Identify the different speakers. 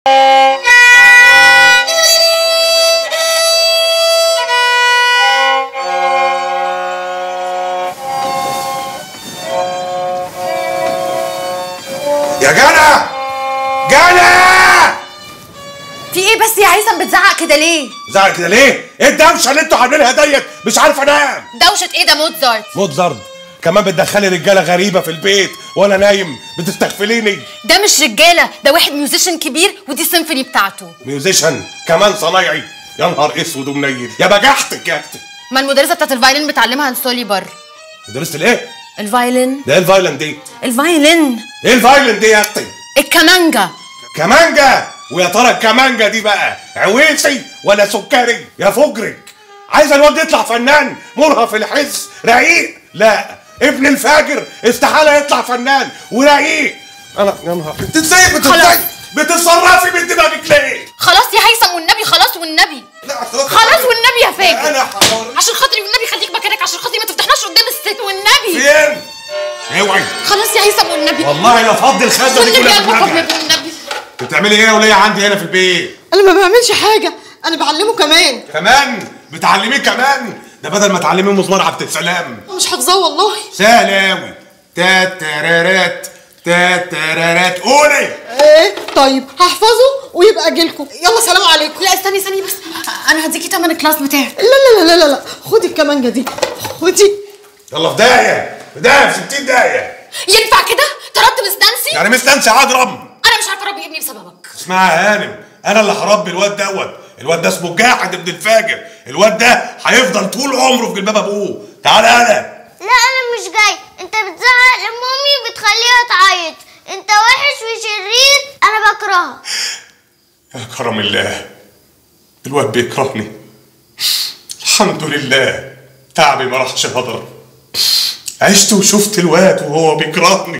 Speaker 1: يا جنى جنى
Speaker 2: في ايه بس يا هيثم بتزعق كده ليه
Speaker 1: زعل كده ليه؟ ايه الدوشه اللي انتوا عاملينها ديت؟ مش عارف انام
Speaker 2: دوشه ايه ده موتزارت
Speaker 1: موتزارت كمان بتدخلي رجاله غريبه في البيت وانا نايم بتستغفليني
Speaker 2: ده مش رجاله ده واحد ميوزيشن كبير ودي السيمفوني بتاعته
Speaker 1: ميوزيشن كمان صنايعي يا نهار اسود ومنيل يا بجحتك يا اختي
Speaker 2: ما المدرسه بتاعت الفايلن بتعلمها نسولي بر
Speaker 1: مدرسة الايه؟
Speaker 2: الفايلن
Speaker 1: ده ايه الفايلن دي؟
Speaker 2: الفايلن
Speaker 1: ايه الفايلن دي يا اختي؟
Speaker 2: الكمانجا
Speaker 1: كمانجا ويا ترى الكمانجا دي بقى عويسي ولا سكري يا فجرك عايز الواد يطلع فنان مرهف الحس رقيق لا ابن الفاجر استحاله يطلع فنان ورقيق انا يا نهار انت ازاي
Speaker 2: خلاص.
Speaker 1: بتتصرفي بتتصرفي من دماغك ليه؟
Speaker 2: خلاص يا هيثم والنبي خلاص والنبي
Speaker 1: لا
Speaker 2: خلاص والنبي يا فاجر
Speaker 1: انا حمار
Speaker 2: عشان خاطري والنبي خليك مكانك عشان خاطري ما تفتحناش قدام الست والنبي
Speaker 1: فين؟ اوعي
Speaker 2: خلاص يا هيثم والنبي
Speaker 1: والله لا فضي الخزه دي
Speaker 2: والنبي
Speaker 1: كلها
Speaker 2: يا
Speaker 1: في
Speaker 2: بابا
Speaker 1: دماغك
Speaker 2: والنبي
Speaker 1: انت بتعملي ايه يا وليه عندي هنا في البيت؟
Speaker 3: انا ما بعملش حاجه انا بعلمه كمان
Speaker 1: كمان بتعلميه كمان ده بدل ما تعلميه مزمار عبد السلام
Speaker 3: مش حافظاه والله
Speaker 1: سهل اوي تاترارات تاترارات قولي
Speaker 3: ايه طيب هحفظه ويبقى اجيلكم يلا سلام عليكم
Speaker 2: لا استني استني بس انا هديكي تمن الكلاس بتاعك
Speaker 3: لا لا لا لا لا خدي الكمانجه دي خدي
Speaker 1: يلا في داهيه في داهيه في 60 داهيه
Speaker 2: ينفع كده طردت مس نانسي
Speaker 1: يعني مستنسى عجرم
Speaker 2: انا مش عارفه اربي ابني بسببك
Speaker 1: اسمعها يا هانم انا اللي هربي الواد دوت الواد ده اسمه جاحد ابن الفاجر الواد ده هيفضل طول عمره في جلباب ابوه تعالى انا
Speaker 4: لا انا مش جاي انت بتزعق لمامي بتخليها تعيط انت وحش وشرير انا بكرهك
Speaker 1: يا كرم الله الواد بيكرهني الحمد لله تعبي ما راحش هدر عشت وشفت الواد وهو بيكرهني